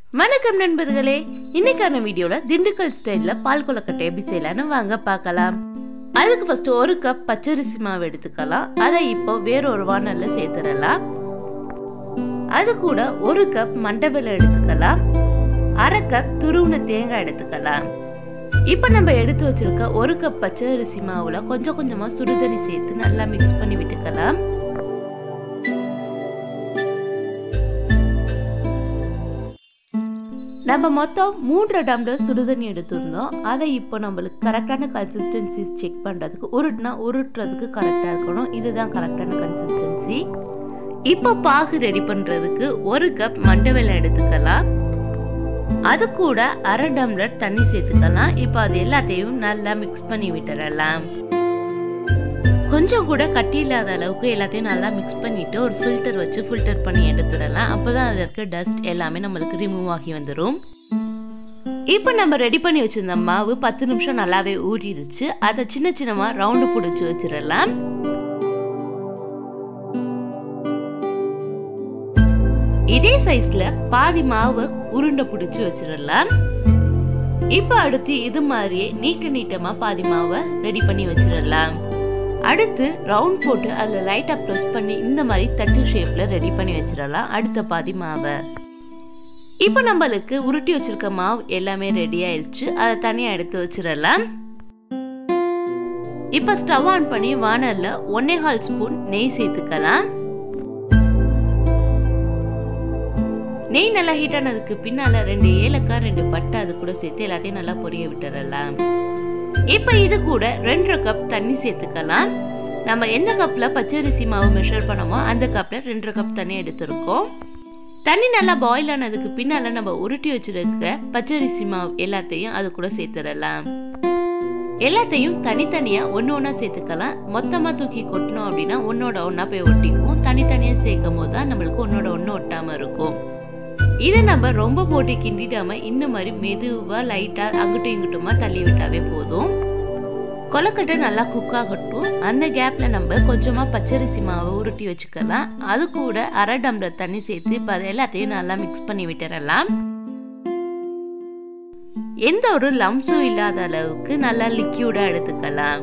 வணக்கம் நண்பர்களே இன்னைக்கான வீடியோல திண்டுக்கல் ஸ்டைல்ல பால் கொலக்கட்டை எப்படி செய்யலாம்னு வாங்க பார்க்கலாம் அதுக்கு ஃபர்ஸ்ட் ஒரு கப் பச்சரிசி மாவு எடுத்துக்கலாம் அதை இப்போ வேற ஒரு வானல்ல சேர்த்துடலாம் அது கூட ஒரு கப் மண்டபெல்லம் எடுத்துக்கலாம் அரை கப் துருவின தேங்காய் எடுத்துக்கலாம் இப்போ நம்ம எடுத்து வச்சிருக்க ஒரு கப் பச்சரிசி மாவுல கொஞ்சம் கொஞ்சமா சுடுதண்ணி சேர்த்து நல்லா மிக்ஸ் பண்ணி விட்டுக்கலாம் நம்ம மொத்தம் மூன்று டம்ளர் சுடுதண்ணி எடுத்திருந்தோம் அதை இப்போ நம்மளுக்கு கரெக்டான கன்சிஸ்டன்சி செக் பண்ணுறதுக்கு உருட்டுனா உருட்டுறதுக்கு கரெக்டாக இருக்கணும் இதுதான் கரெக்டான கன்சிஸ்டன்சி இப்போ பாகு ரெடி பண்ணுறதுக்கு ஒரு கப் மண்டை வெல்லம் எடுத்துக்கலாம் அது கூட அரை டம்ளர் தண்ணி சேர்த்துக்கலாம் இப்போ அது எல்லாத்தையும் நல்லா மிக்ஸ் பண்ணி விட்டுறலாம் கொஞ்சம் கூட கட்டி இல்லாத அளவுக்கு எல்லாத்தையும் நல்லா மிக்ஸ் பண்ணிட்டு ஒரு ஃபில்டர் வச்சு ஃபில்டர் பண்ணி எடுத்துடலாம் அப்போதான் அதில் இருக்க டஸ்ட் எல்லாமே நம்மளுக்கு ரிமூவ் ஆகி வந்துடும் இப்போ நம்ம ரெடி பண்ணி வச்சிருந்த மாவு பத்து நிமிஷம் நல்லாவே ஊறிடுச்சு அதை சின்ன சின்னமாக ரவுண்டு பிடிச்சி வச்சிடலாம் இதே சைஸ்ல பாதி மாவை உருண்டை பிடிச்சி வச்சிடலாம் இப்போ அடுத்து இது மாதிரியே நீட்ட நீட்டமா பாதி மாவை ரெடி பண்ணி வச்சிடலாம் அடுத்து ரவுண்ட் போட்டு அதில் லைட்டாக ப்ரெஸ் பண்ணி இந்த மாதிரி தட்டு ஷேப்பில் ரெடி பண்ணி வச்சிடலாம் அடுத்த பாதி மாவை இப்போ நம்மளுக்கு உருட்டி வச்சிருக்க மாவு எல்லாமே ரெடி ஆயிடுச்சு அதை தனியாக எடுத்து வச்சிடலாம் இப்போ ஸ்டவ் ஆன் பண்ணி வானலில் ஒன்னே கால் ஸ்பூன் நெய் சேர்த்துக்கலாம் நெய் நல்லா ஹீட் ஆனதுக்கு பின்னால ரெண்டு ஏலக்காய் ரெண்டு பட்டை அது கூட சேர்த்து எல்லாத்தையும் நல்லா பொரிய விட்டுறலாம் இப்போ இது கூட ரெண்டரை கப் தண்ணி சேர்த்துக்கலாம் நம்ம எந்த கப்பில் பச்சரிசி மாவு மெஷர் பண்ணோமோ அந்த கப்பில் ரெண்டரை கப் தண்ணி எடுத்திருக்கோம் தண்ணி நல்லா பாயில் ஆனதுக்கு பின்னால் நம்ம உருட்டி வச்சிருக்க பச்சரிசி மாவு எல்லாத்தையும் அது கூட சேர்த்துடலாம் எல்லாத்தையும் தனித்தனியாக ஒன்று ஒன்றா சேர்த்துக்கலாம் மொத்தமாக தூக்கி கொட்டினோம் அப்படின்னா ஒன்னோட ஒன்றா போய் ஒட்டிக்கும் தனித்தனியாக சேர்க்கும் போது தான் நம்மளுக்கு ஒன்னோட ஒன்று ஒட்டாமல் இருக்கும் இதை நம்ம ரொம்ப போட்டு கிண்டிடாம இந்த மாதிரி மெதுவாக லைட்டாக அங்கிட்டும் இங்கிட்டுமா தள்ளி விட்டாவே போதும் கொலக்கட்டை நல்லா குக் ஆகட்டும் அந்த கேப்பில் நம்ம கொஞ்சமாக பச்சரிசி மாவை உருட்டி வச்சுக்கலாம் அது கூட அரை டம்ளர் தண்ணி சேர்த்து இப்போ அதை எல்லாத்தையும் நல்லா மிக்ஸ் பண்ணி விட்டுறலாம் எந்த ஒரு லம்ஸும் இல்லாத அளவுக்கு நல்லா லிக்யூடாக எடுத்துக்கலாம்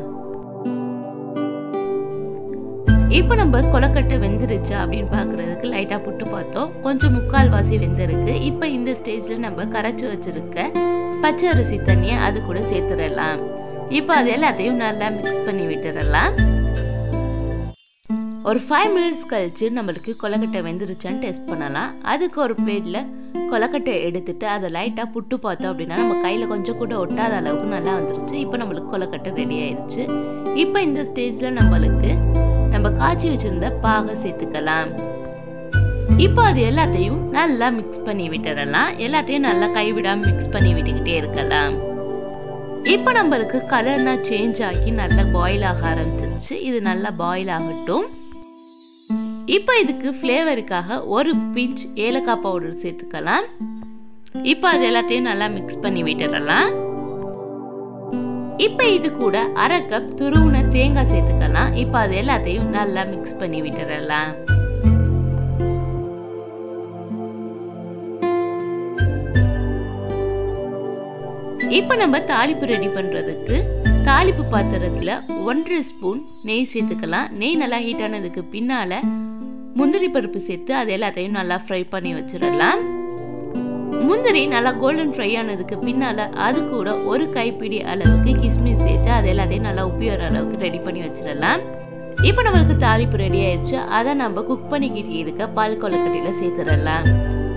இப்போ நம்ம கொலக்கட்டை வெந்துருச்சா அப்படின்னு பார்க்குறதுக்கு லைட்டாக புட்டு பார்த்தோம் கொஞ்சம் முக்கால் வாசி வெந்திருக்கு இப்போ இந்த ஸ்டேஜில் நம்ம கரைச்சி வச்சிருக்க பச்சை அரிசி தண்ணியை அது கூட சேர்த்துடலாம் இப்போ அது எல்லாத்தையும் நல்லா மிக்ஸ் பண்ணி விட்டுறலாம் ஒரு ஃபைவ் மினிட்ஸ் கழிச்சு நம்மளுக்கு கொலக்கட்டை வெந்துருச்சான்னு டெஸ்ட் பண்ணலாம் அதுக்கு ஒரு பிளேட்டில் கொலக்கட்டை எடுத்துட்டு அதை லைட்டாக புட்டு பார்த்தோம் அப்படின்னா நம்ம கையில் கொஞ்சம் கூட ஒட்டாத அளவுக்கு நல்லா வந்துருச்சு இப்போ நம்மளுக்கு கொலக்கட்டை ரெடி ஆயிடுச்சு இப்போ இந்த ஸ்டேஜில் நம்மளுக்கு நம்ம காய்ச்சி வச்சிருந்த பாகை சேர்த்துக்கலாம் இப்போ அது எல்லாத்தையும் நல்லா மிக்ஸ் பண்ணி விட்டுறலாம் எல்லாத்தையும் நல்லா கைவிடாம மிக்ஸ் பண்ணி விட்டுக்கிட்டே இருக்கலாம் இப்போ நம்மளுக்கு கலர்னா சேஞ்ச் ஆகி நல்லா பாயில் ஆக ஆரம்பிச்சிருச்சு இது நல்லா பாயில் ஆகட்டும் இப்போ இதுக்கு ஃப்ளேவருக்காக ஒரு பிஞ்ச் ஏலக்காய் பவுடர் சேர்த்துக்கலாம் இப்போ அது எல்லாத்தையும் நல்லா மிக்ஸ் பண்ணி விட்டுறலாம் இப்போ இது கூட அரை கப் துருவுன தேங்காய் சேர்த்துக்கலாம் இப்போ அது எல்லாத்தையும் நல்லா மிக்ஸ் பண்ணி விட்டுறலாம் இப்போ நம்ம தாளிப்பு ரெடி பண்றதுக்கு தாளிப்பு பாத்திரத்துல ஒன்றரை ஸ்பூன் நெய் சேர்த்துக்கலாம் நெய் நல்லா ஹீட் ஆனதுக்கு பின்னால முந்திரி பருப்பு சேர்த்து அது எல்லாத்தையும் நல்லா ஃப்ரை பண்ணி வச்சிடலாம் முந்திரி நல்லா கோல்டன் ஃப்ரை ஆனதுக்கு பின்னால் அது கூட ஒரு கைப்பிடி அளவுக்கு கிஸ்மிஸ் சேர்த்து அது எல்லாத்தையும் நல்லா உப்பி வர அளவுக்கு ரெடி பண்ணி வச்சிடலாம் இப்போ நம்மளுக்கு தாளிப்பு ரெடி ஆயிடுச்சு அதை நம்ம குக் பண்ணிக்கிட்டு இருக்க பால் கொலக்கட்டையில் சேர்த்துடலாம்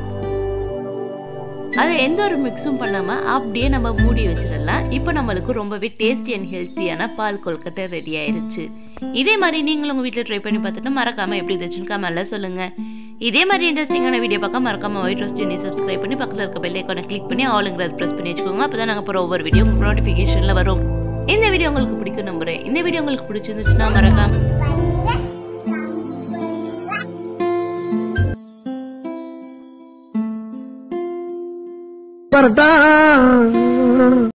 அதை எந்த ஒரு மிக்ஸும் பண்ணாமல் அப்படியே நம்ம மூடி வச்சிடலாம் இப்போ நம்மளுக்கு ரொம்பவே டேஸ்டி அண்ட் ஹெல்த்தியான பால் கொல்கட்டை ரெடி ஆயிருச்சு இதே மாதிரி நீங்களும் உங்கள் வீட்டில் ட்ரை பண்ணி பார்த்துட்டு மறக்காமல் எப்படி இருந்துச்சுன்னு கமெண்ட்ல சொல்லுங்கள் இதே மாதிரி இன்ட்ரெஸ்டிங்கான வீடியோ பார்க்க மறக்காம ஒயிட் ரோஸ்ட் நீ சப்ஸ்கிரைப் பண்ணி பக்கத்தில் இருக்க பெல் ஐக்கானை கிளிக் பண்ணி ஆளுங்கிறது ப்ரெஸ் பண்ணி வச்சுக்கோங்க அப்போ தான் நாங்கள் போகிற ஒவ்வொரு வீடியோ உங்களுக்கு நோட்டிஃபிகேஷனில் வரும் இந்த வீடியோ உங்களுக்கு பிடிக்கும் நம்புறேன் இந்த வீடியோ உங்களுக்கு பிடிச்சிருந்துச்சுன்னா மறக்காம வரட்டா